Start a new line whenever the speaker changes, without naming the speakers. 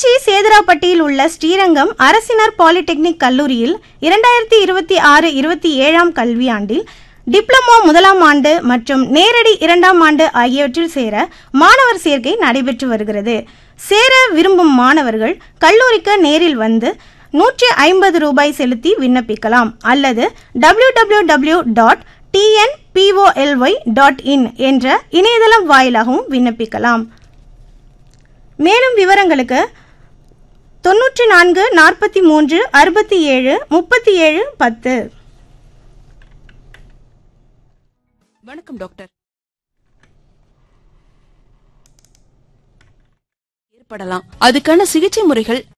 திருச்சி சேதராப்பட்டியில் உள்ள ஸ்ரீரங்கம் அரசினர் பாலிடெக்னிக் கல்லூரியில் இரண்டாயிரத்தி இருபத்தி ஆறு இருபத்தி ஏழாம் கல்வியாண்டில் டிப்ளமோ முதலாம் ஆண்டு மற்றும் நேரடி இரண்டாம் ஆண்டு ஆகியவற்றில் சேர மாணவர் சேர்க்கை நடைபெற்று வருகிறது சேர விரும்பும் மாணவர்கள் கல்லூரிக்கு நேரில் வந்து நூற்றி ஐம்பது ரூபாய் செலுத்தி விண்ணப்பிக்கலாம் அல்லது W W W dot TNPOLY dot in என்ற இணையதளம் வாயிலாகவும் விண்ணப்பிக்கலாம் மேலும் விவரங்களுக்கு தொண்ணூற்றி நான்கு நாற்பத்தி மூன்று அறுபத்தி ஏழு முப்பத்தி ஏழு பத்து
வணக்கம் டாக்டர் ஏற்படலாம் அதுக்கான சிகிச்சை முறைகள்